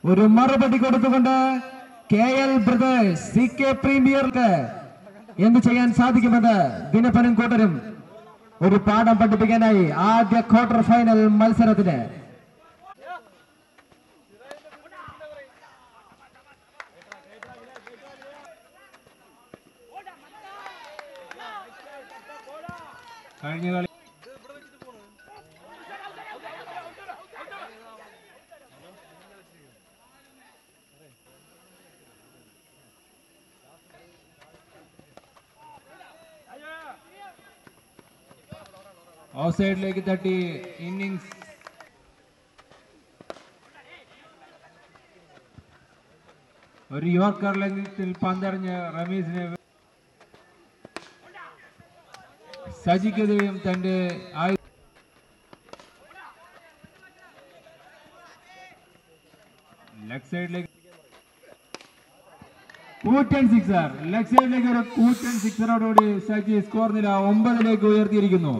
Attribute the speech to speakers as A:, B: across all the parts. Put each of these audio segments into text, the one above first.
A: ഒരു മറുപടി കൊടുത്തുകൊണ്ട് K L brothers C K പ്രീമിയർക്ക് എന്ത് ചെയ്യാൻ സാധിക്കുമെന്ന് ദിനപ്പനും കൂട്ടരും ഒരു പാഠം പഠിപ്പിക്കാനായി ആദ്യ ക്വാർട്ടർ ഫൈനൽ മത്സരത്തിന്
B: കഴിഞ്ഞ കളി ഓഫ് സൈഡിലേക്ക് തട്ടി ഇന്നിങ്സ് ഒരു യോർക്കർ ലെങ്ത്തിൽ പന്തെറിഞ്ഞ് റമീസിനെ സജിക്കെതിരെയും തന്റെ ആയു ലെഗ് സൈഡിലേക്ക് കൂറ്റൻ സിക്സർ ലെഗ് സൈഡിലേക്ക് ഒരു കൂറ്റൻ സിക്സറോടുകൂടി സജി സ്കോർ നില ഒമ്പതിലേക്ക് ഉയർത്തിയിരിക്കുന്നു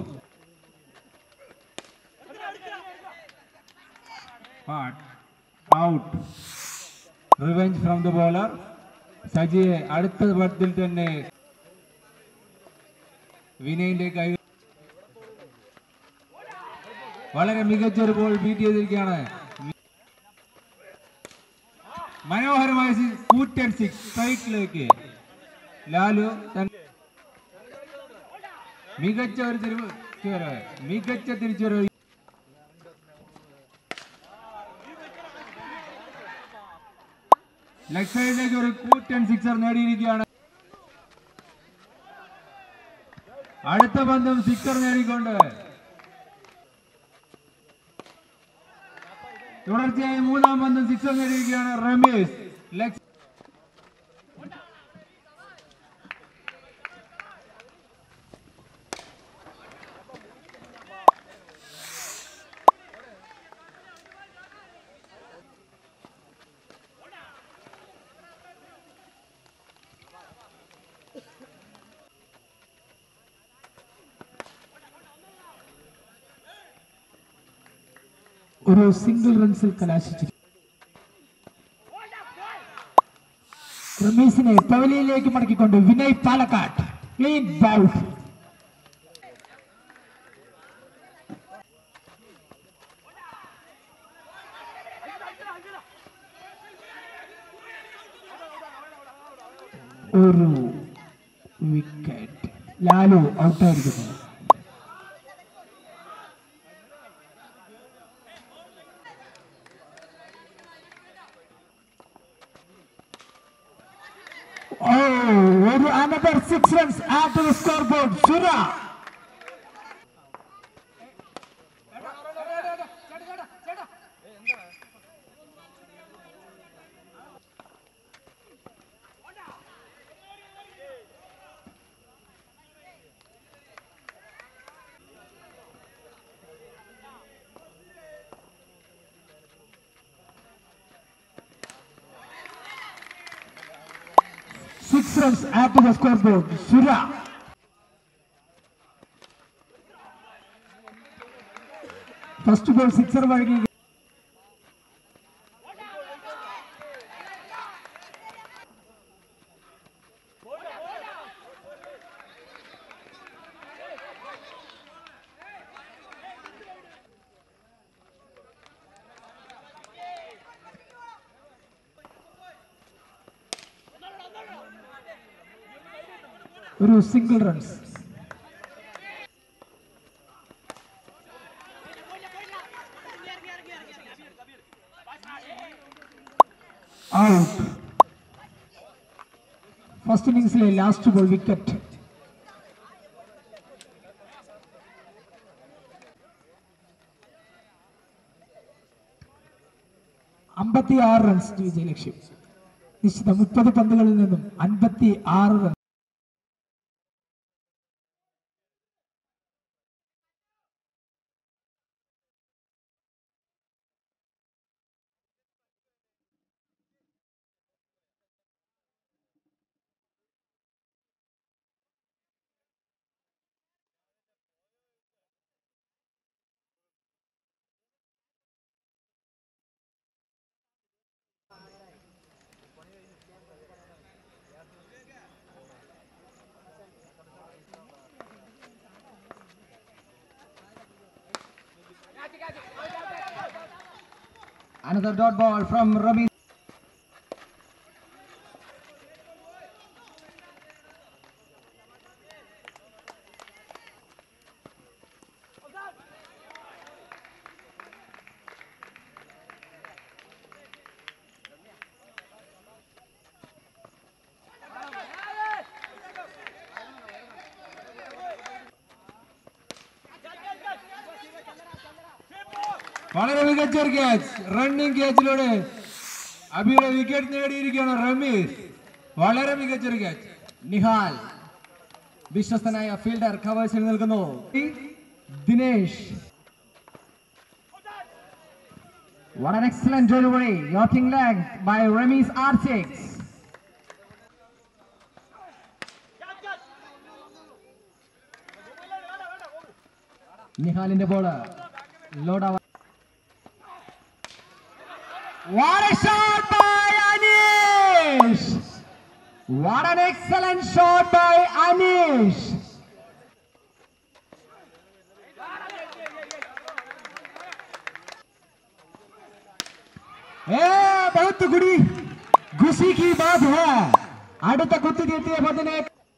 B: out revenge from the bowler സജിയെ അടുത്ത പത്തിൽ തന്നെ വിനയന്റെ കൈ വളരെ മികച്ച ഒരു ബോൾ ബീറ്റ് ചെയ്തിരിക്കുകയാണ് മനോഹരമായ സി- കൂറ്റൻ സിക്സ് സ്ട്രൈക്കിലേക്ക് ലാലു തൻ മികച്ച ഒരു തിരിച്ചുവരവ് മികച്ച തിരിച്ചുവരവ് ലെഗ് സൈഡിലേക്ക് ഒരു കൂറ്റൻ സിക്സർ നേടിയിരിക്കുകയാണ് അടുത്ത പന്തും സിക്സർ നേടിക്കൊണ്ട് തുടർച്ചയായി മൂന്നാം പന്തും സിക്സർ നേടിയിരിക്കുകയാണ് റമേഷ് ലെഗ്
A: ഒരു സിംഗിൾ റൺസിൽ കലാശിച്ചിരിക്കുന്നു റമീസിനെ പവലിയിലേക്ക് മടക്കിക്കൊണ്ട് വിനയ് പാലക്കാട് ക്ലീൻ ബൗട്ട് ഒരു വിക്കറ്റ് ലാലു ഔട്ടായിരിക്കുന്നു Oh, ഒരു another six runs add to the scoreboard. Sura. Six runs add to the scoreboard. Sura. First ball sixer വഴങ്ങി ഒരു സിംഗിൾ റൺസ് ഔട്ട് ഫസ്റ്റ് ഇന്നിംഗ്സിലെ ലാസ്റ്റ് ബോൾ വിക്കറ്റ് അമ്പത്തി ആറ് റൺസ് വിജയലക്ഷ്യം നിശ്ചിത മുപ്പത് പന്തുകളിൽ നിന്നും അൻപത്തി ആറ് run Another dot ball from Ramesh.
B: വളരെ മികച്ച ഒരു ക്യാച്ച് റണ്ണിംഗ് ക്യാച്ചിലൂടെ അബിയുടെ വിക്കറ്റ് നേടിയിരിക്കുകയാണ് റമീസ് വളരെ മികച്ച ഒരു ക്യാച്ച്
A: നിഹാൽ വിശ്വസ്തനായ ഫീൽഡർ കവേഴ്സിൽ നിൽക്കുന്നു Dinesh What an excellent delivery. Yachting leg by Remis R6. നിഹാലിന്റെ ബോള് ലോഡ് ആവാൻ What a shot by Anish! What an excellent shot by Anish! ഏ बहुत गुड़ी खुशी की बात है അടുത്ത കുത്തിത്തിയെത്തിയ പതിനെ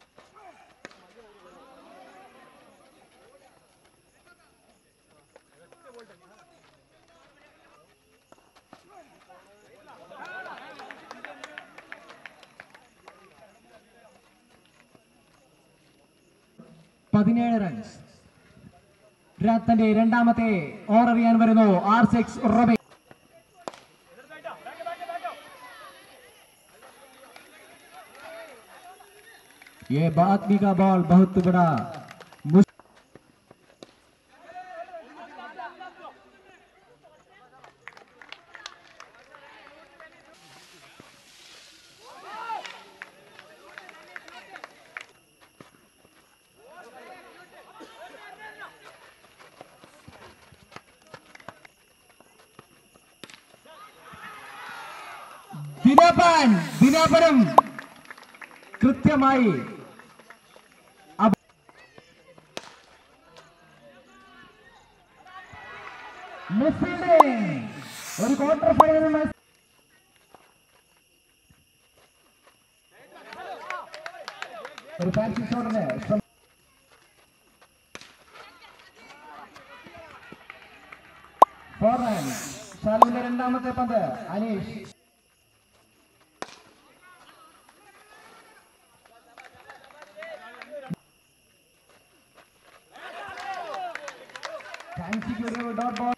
A: പതിനേഴ് റൺസ് തന്റെ രണ്ടാമത്തെ ഓവർ എറിയാൻ വരുന്നു ആർ സിക്സ് റബി ये बातमी का बॉल बहुत बड़ा मुश- ദിനപൻ ദിനപനം കൃത്യമായി അപ- മിസ്ഫീൽഡിംഗ്. ഒരു ക്വാർട്ടർ ഫൈനൽ മത്സരം ഒരു ഫാൻസി ഷോട്ടിന് ശ്രമം ഫോർ റൺസ് ഷാലുവിന്റെ രണ്ടാമത്തെ പന്ത് അനീഷ് ഫാൻസിക്ക് ഒരു ഡോട്ട് ബോൾ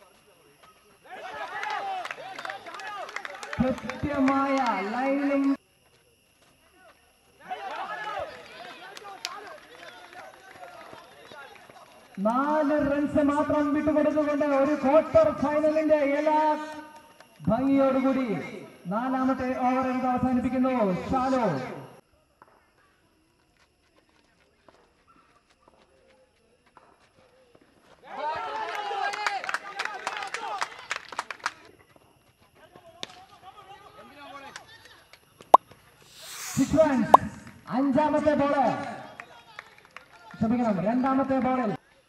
A: കൃത്യമായ ലൈനിലും നാല് റൺസ് മാത്രം വിട്ടുകൊടുത്തുകൊണ്ട് ഒരു ക്വാർട്ടർ ഫൈനലിന്റെ എല്ലാ ഭംഗിയോടുകൂടി നാലാമത്തെ ഓവർ ഇത് അവസാനിപ്പിക്കുന്നു ഷാലോ സിക്സ് റൺസ് അഞ്ചാമത്തെ ബോള് ക്ഷമിക്കണം രണ്ടാമത്തെ ബോളിൽ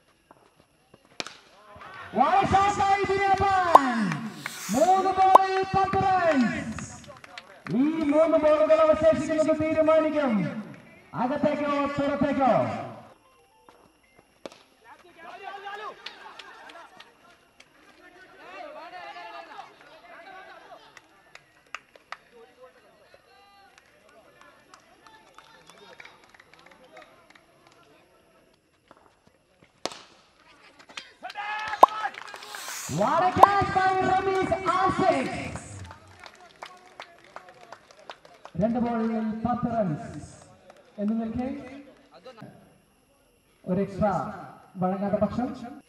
A: വാഴശാസായി ദിനേശൻ. മൂന്ന് ബോളിൽ പത്ത് റൺസ് ഈ മൂന്ന് ബോളുകൾ അവശേഷിക്കുന്നത് തീരുമാനിക്കും അകത്തേക്കോ പുറത്തേക്കോ What a catch by Ramesh Asik. രണ്ട് ബോളിൽ പത്ത് റൺസ് എന്ന് നിൽക്കെ ഒരു എക്സ്ട്രാ വഴങ്ങാത്ത പക്ഷം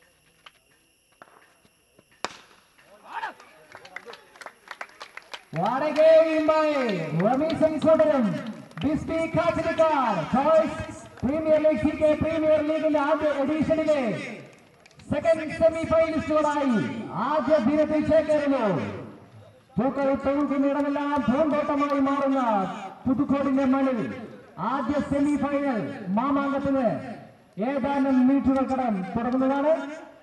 A: What a game by Ramesh Ankodaram. Bispi Kachnikar. Choice Premier League CK Premier League ആദ്യ എഡീഷനിലെ സെക്കൻഡ് സെമി ഫൈനലിസ്റ്റുകളായി ആദ്യ ദിനത്തിൽ ചേക്കേറുന്നു പൂക്കൾ തൊഴുകുന്നിടമെല്ലാം പൂന്തോട്ടമായി മാറുന്ന പുതുക്കോടിന്റെ മണ്ണിൽ ആദ്യ സെമി ഫൈനൽ മാമാങ്കത്തിന് ഏതാനും മിനിറ്റുകൾക്കകം തുടങ്ങുന്നതാണ്